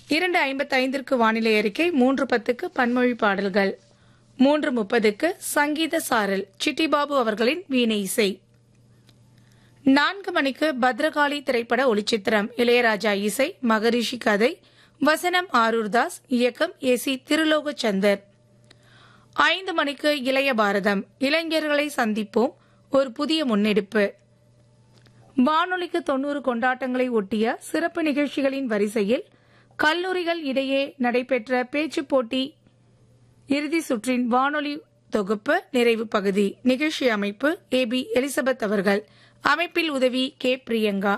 இரண்டு ஐம்பத்தைந்திற்கு வானிலை அறிக்கை மூன்று பத்துக்கு பன்மொழி பாடல்கள் மூன்று முப்பதுக்கு சங்கீத சாரல் சிட்டிபாபு அவர்களின் வீணை இசை நான்கு மணிக்கு பத்ரகாளி திரைப்பட ஒளிச்சித்திரம் இளையராஜா இசை மகரிஷி கதை வசனம் ஆரூர்தாஸ் இயக்கம் ஏ சி திருலோகச்சந்தர் ஐந்து மணிக்கு இளைய பாரதம் இளைஞர்களை சந்திப்போம் ஒரு புதிய முன்னெடுப்பு வானொலிக்கு தொன்னூறு கொண்டாட்டங்களை ஒட்டிய சிறப்பு நிகழ்ச்சிகளின் வரிசையில் கல்லூரிகள் இடையே நடைபெற்ற பேச்சுப் போட்டி இறுதி சுற்றின் வானொலி தொகுப்பு நிறைவு பகுதி நிகழ்ச்சி அமைப்பு ஏ பி எலிசபெத் அவர்கள் அமைப்பில் உதவி கே பிரியங்கா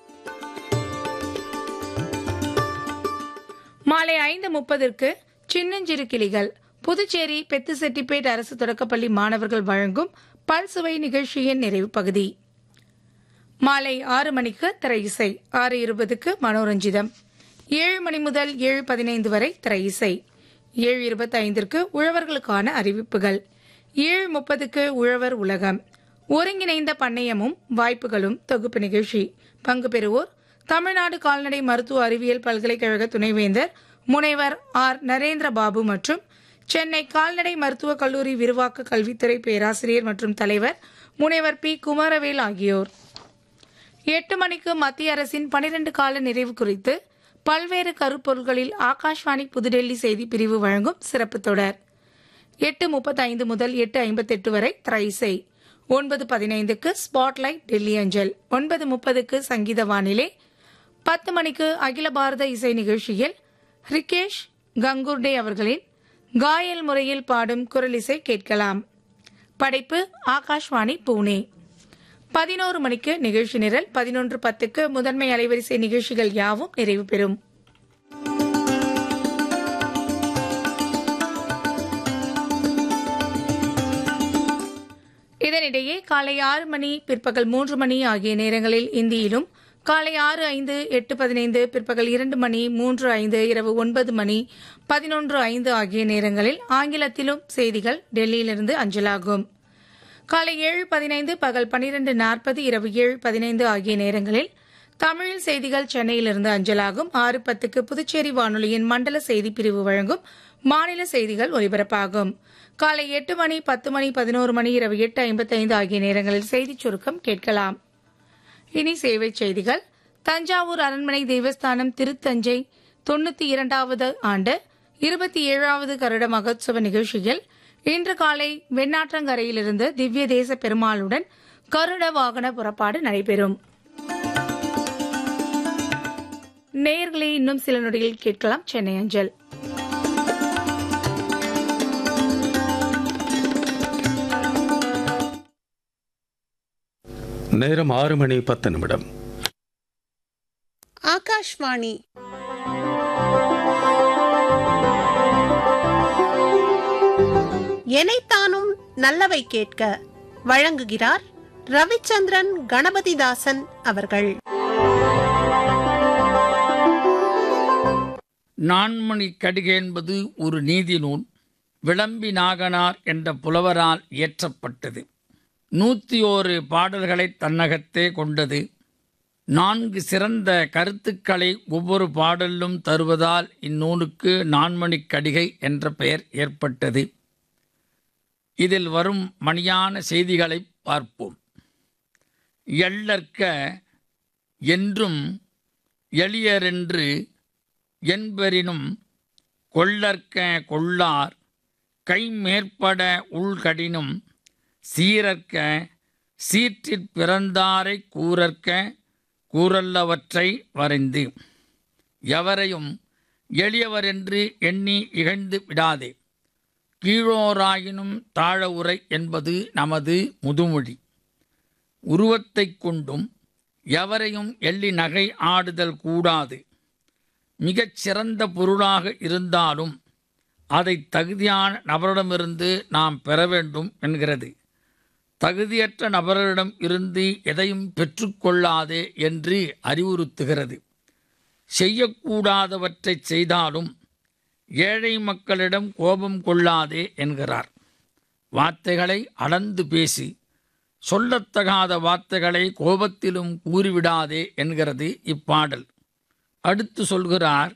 மாலை ஐந்து முப்பதற்கு சின்னஞ்சிறு கிளிகள் புதுச்சேரி பெத்துசெட்டிப்பேட் அரசு தொடக்கப்பள்ளி மாணவர்கள் வழங்கும் பல்சுவை நிகழ்ச்சியின் நிறைவு பகுதி மாலை ஆறு மணிக்கு திரை இசை ஆறு இருபதுக்கு மனோரஞ்சிதம் ஏழு மணி முதல் ஏழு பதினைந்து வரை திரை இசை ஏழு இருபத்தைந்திற்கு உழவர்களுக்கான அறிவிப்புகள் ஏழு முப்பதுக்கு உழவர் உலகம் ஒருங்கிணைந்த பண்ணையமும் வாய்ப்புகளும் தொகுப்பு நிகழ்ச்சி பங்கு பெறுவோர் தமிழ்நாடு கால்நடை மருத்துவ அறிவியல் பல்கலைக்கழக துணைவேந்தர் முனைவர் ஆர் நரேந்திர பாபு மற்றும் சென்னை கால்நடை மருத்துவக் கல்லூரி விரிவாக்க கல்வித்துறை பேராசிரியர் மற்றும் தலைவர் முனைவர் பி குமாரவேல் ஆகியோர் எட்டு மணிக்கு மத்திய அரசின் பனிரெண்டு கால நிறைவு குறித்து பல்வேறு கருப்பொருள்களில் ஆகாஷ்வாணி புதுடெல்லி செய்தி பிரிவு வழங்கும் சிறப்பு தொடர் எட்டு முப்பத்தைந்து முதல் எட்டு ஐம்பத்தெட்டு வரை திரைசை ஒன்பது பதினைந்துக்கு ஸ்பாட்லைட் டெல்லி அஞ்சல் ஒன்பது முப்பதுக்கு சங்கீத வானிலை பத்து மணிக்கு அகில பாரத இசை நிகழ்ச்சியில் ரிகேஷ் கங்குர்டே அவர்களின் காயல் முறையில் பாடும் குரலிசை கேட்கலாம் படைப்பு ஆகாஷ்வாணி பூனே பதினோரு மணிக்கு நிகழ்ச்சி நிரல் பதினொன்று பத்துக்கு முதன்மை அலைவரிசை நிகழ்ச்சிகள் யாவும் நிறைவு பெறும் இதனிடையே காலை ஆறு மணி பிற்பகல் மூன்று மணி ஆகிய நேரங்களில் இந்தியிலும் காலை ஆறு ஐந்து எட்டு பதினைந்து பிற்பகல் இரண்டு மணி மூன்று ஐந்து இரவு ஒன்பது மணி பதினொன்று ஐந்து ஆகிய நேரங்களில் ஆங்கிலத்திலும் செய்திகள் டெல்லியிலிருந்து அஞ்சலாகும் காலை ஏழு பதினைந்து பகல் பனிரெண்டு நாற்பது இரவு ஏழு பதினைந்து ஆகிய நேரங்களில் தமிழில் செய்திகள் சென்னையிலிருந்து அஞ்சலாகும் ஆறு பத்துக்கு புதுச்சேரி வானொலியின் மண்டல செய்தி பிரிவு வழங்கும் மாநில செய்திகள் ஒலிபரப்பாகும் காலை எட்டு மணி பத்து மணி பதினோரு மணி இரவு எட்டு ஐம்பத்தைந்து ஆகிய நேரங்களில் செய்திச் சுருக்கம் கேட்கலாம் இனி சேவை செய்திகள் தஞ்சாவூர் அரண்மனை தேவஸ்தானம் திருத்தஞ்சை தொண்ணூத்தி இரண்டாவது ஆண்டு இருபத்தி ஏழாவது கருட மகோத்சவ நிகழ்ச்சியில் இன்று காலை வெண்ணாற்றங்கரையிலிருந்து திவ்ய தேச பெருமாளுடன் கருட வாகன புறப்பாடு நடைபெறும் நேயர்களே இன்னும் சில நொடியில் கேட்கலாம் சென்னை அஞ்சல் நேரம் ஆறு மணி பத்து நிமிடம் ஆகாஷ்வாணி எனைத்தானும் நல்லவை கேட்க வழங்குகிறார் ரவிச்சந்திரன் கணபதிதாசன் அவர்கள் நான்மணி கடிகை என்பது ஒரு நீதி நூல் விளம்பி நாகனார் என்ற புலவரால் இயற்றப்பட்டது நூற்றி ஓரு பாடல்களை தன்னகத்தே கொண்டது நான்கு சிறந்த கருத்துக்களை ஒவ்வொரு பாடலும் தருவதால் இந்நூலுக்கு நான்மணிக் கடிகை என்ற பெயர் ஏற்பட்டது இதில் வரும் மணியான செய்திகளை பார்ப்போம் எள்ளற்க என்றும் எளியரென்று என்பரினும் கொள்ளற்க கொள்ளார் கைமேற்பட உள்கடினும் சீரற்க சீற்றிற் பிறந்தாரை கூறற்க கூறல்லவற்றை வரைந்து எவரையும் எளியவரென்று எண்ணி இகழ்ந்து விடாதே கீழோராயினும் தாழ உரை என்பது நமது முதுமொழி உருவத்தைக் கொண்டும் எவரையும் எள்ளி நகை ஆடுதல் கூடாது மிகச் சிறந்த பொருளாக இருந்தாலும் அதை தகுதியான நபரிடமிருந்து நாம் பெற வேண்டும் என்கிறது தகுதியற்ற நபரிடம் இருந்து எதையும் பெற்றுக்கொள்ளாதே என்று அறிவுறுத்துகிறது செய்யக்கூடாதவற்றை செய்தாலும் ஏழை மக்களிடம் கோபம் கொள்ளாதே என்கிறார் வார்த்தைகளை அளந்து பேசி சொல்லத்தகாத வார்த்தைகளை கோபத்திலும் கூறிவிடாதே என்கிறது இப்பாடல் அடுத்து சொல்கிறார்